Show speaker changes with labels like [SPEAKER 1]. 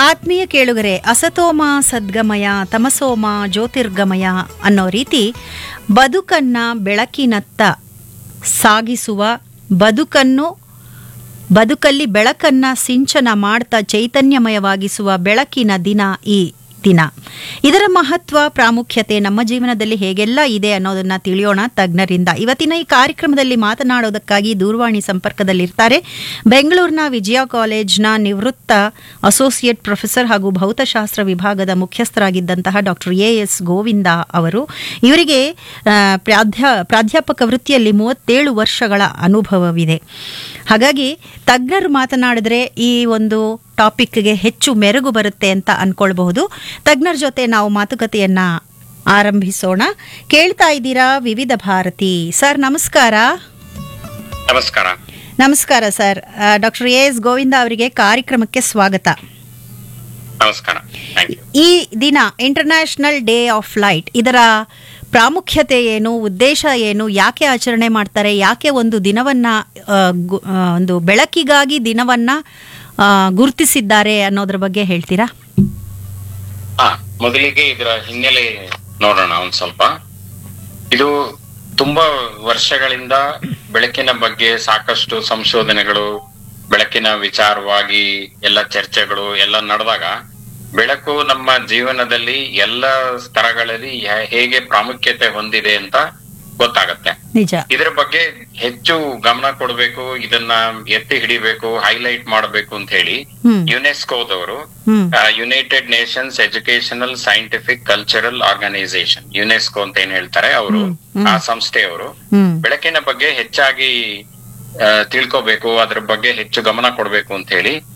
[SPEAKER 1] ಆತ್ಮೀಯ ಕೇಳುಗರೆ ಅಸತೋಮ ಸದ್ಗಮಯ ತಮಸೋಮ ಜ್ಯೋತಿರ್ಗಮಯ ಅನ್ನೋ ರೀತಿ ಬದುಕನ್ನ ಬೆಳಕಿನತ್ತ ಸಾಗಿಸುವ ಬದುಕನ್ನು ಬದುಕಲ್ಲಿ ಬೆಳಕನ್ನ ಸಿಂಚನ ಮಾಡ್ತಾ ಚೈತನ್ಯಮಯವಾಗಿಸುವ ಬೆಳಕಿನ ದಿನ ಈ ದಿನ ಇದರ ಮಹತ್ವ ಪ್ರಾಮುಖ್ಯತೆ ನಮ್ಮ ಜೀವನದಲ್ಲಿ ಹೇಗೆಲ್ಲ ಇದೆ ಅನ್ನೋದನ್ನ ತಿಳಿಯೋಣ ತಜ್ಞರಿಂದ ಇವತ್ತಿನ ಈ ಕಾರ್ಯಕ್ರಮದಲ್ಲಿ ಮಾತನಾಡೋದಕ್ಕಾಗಿ ದೂರವಾಣಿ ಸಂಪರ್ಕದಲ್ಲಿರ್ತಾರೆ ಬೆಂಗಳೂರಿನ ವಿಜಯ ಕಾಲೇಜ್ನ ನಿವೃತ್ತ ಅಸೋಸಿಯೇಟ್ ಪ್ರೊಫೆಸರ್ ಹಾಗೂ ಭೌತಶಾಸ್ತ್ರ ವಿಭಾಗದ ಮುಖ್ಯಸ್ಥರಾಗಿದ್ದಂತಹ ಡಾಕ್ಟರ್ ಎ ಎಸ್ ಗೋವಿಂದ ಅವರು ಇವರಿಗೆ ಆ, ಪ್ರಾಧ್ಯ ಪ್ರಾಧ್ಯಾಪಕ ವೃತ್ತಿಯಲ್ಲಿ ಮೂವತ್ತೇಳು ವರ್ಷಗಳ ಅನುಭವವಿದೆ ಹಾಗಾಗಿ ತಜ್ಞರು ಮಾತನಾಡಿದ್ರೆ ಈ ಒಂದು ಟಾಪಿಕ್ಗೆ ಹೆಚ್ಚು ಮೆರುಗು ಬರುತ್ತೆ ಅಂತ ಅನ್ಕೊಳ್ಬಹುದು ತಜ್ಞರ ಜೊತೆ ನಾವು ಮಾತುಕತೆಯನ್ನ ಆರಂಭಿಸೋಣ ಕೇಳ್ತಾ ಇದ್ದೀರಾ ವಿವಿಧ ಭಾರತಿ ಸರ್ ನಮಸ್ಕಾರ
[SPEAKER 2] ನಮಸ್ಕಾರ
[SPEAKER 1] ನಮಸ್ಕಾರ sir doctor A S Govinda ಅವರಿಗೆ ಕಾರ್ಯಕ್ರಮಕ್ಕೆ ಸ್ವಾಗತ
[SPEAKER 2] ನಮಸ್ಕಾರ ಥ್ಯಾಂಕ್ ಯು
[SPEAKER 1] ಈ ದಿನ ಇಂಟರ್ನ್ಯಾಷನಲ್ ಡೇ ಆಫ್ ಲೈಟ್ ಇದರ ಪ್ರಾಮುಖ್ಯತೆ ಏನು ಉದ್ದೇಶ ಏನು ಯಾಕೆ ಆಚರಣೆ ಮಾಡ್ತಾರೆ ಯಾಕೆ ಒಂದು ದಿನವನ್ನ ಆ, ಗು- ಆ, ಒಂದು ಬೆಳಕಿಗಾಗಿ ದಿನವನ್ನ ಆ, ಗುರುತಿಸಿದ್ದಾರೆ ಅನ್ನೋದ್ರ ಬಗ್ಗೆ ಹೇಳ್ತೀರಾ
[SPEAKER 2] ಹಾ ಮೊದಲಿಗೆ ಇದರ ಹಿನ್ನೆಲೆ ನೋಡೋಣ ಒಂದ್ ಸ್ವಲ್ಪ ಇದು ತುಂಬಾ ವರ್ಷಗಳಿಂದ ಬೆಳಕಿನ ಬಗ್ಗೆ ಸಾಕಷ್ಟು ಸಂಶೋಧನೆಗಳು ಬೆಳಕಿನ ವಿಚಾರವಾಗಿ ಎಲ್ಲ ಚರ್ಚೆಗಳು ಎಲ್ಲ ನಡೆದಾಗ ಬೆಳಕು ನಮ್ಮ ಜೀವನದಲ್ಲಿ ಎಲ್ಲ ಸ್ತರಗಳಲ್ಲಿ ಹೇ- ಹೇಗೆ ಪ್ರಾಮುಖ್ಯತೆ ಹೊಂದಿದೆ ಅಂತ ಗೊತ್ತಾಗತ್ತೆ
[SPEAKER 1] ನಿಜ
[SPEAKER 2] ಇದರ ಬಗ್ಗೆ ಹೆಚ್ಚು ಗಮನ ಕೊಡಬೇಕು ಇದನ್ನ ಎತ್ತಿ ಹಿಡಿಬೇಕು ಹೈಲೈಟ್ ಮಾಡಬೇಕು ಅಂತ ಹೇಳಿ
[SPEAKER 1] ಹ್ಮ್
[SPEAKER 2] ಯುನೆಸ್ಕೋದವರು
[SPEAKER 1] ಹ್ಮ್
[SPEAKER 2] United Nations Educational Scientific Cultural Organization UNESCO ಅಂತ ಏನ್ ಹೇಳ್ತಾರೆ ಅವರು
[SPEAKER 1] ಹ್ಮ್, ಹ್ಮ್.
[SPEAKER 2] ಆ ಸಂಸ್ಥೆಯವರು
[SPEAKER 1] ಹ್ಮ್
[SPEAKER 2] ಬೆಳಕಿನ ಬಗ್ಗೆ ಹೆಚ್ಚಾಗಿ ಆ, ತಿಳ್ಕೊಬೇಕು ಅದ್ರ ಬಗ್ಗೆ ಹೆಚ್ಚು ಗಮನ ಕೊಡಬೇಕು ಅಂತ ಹೇಳಿ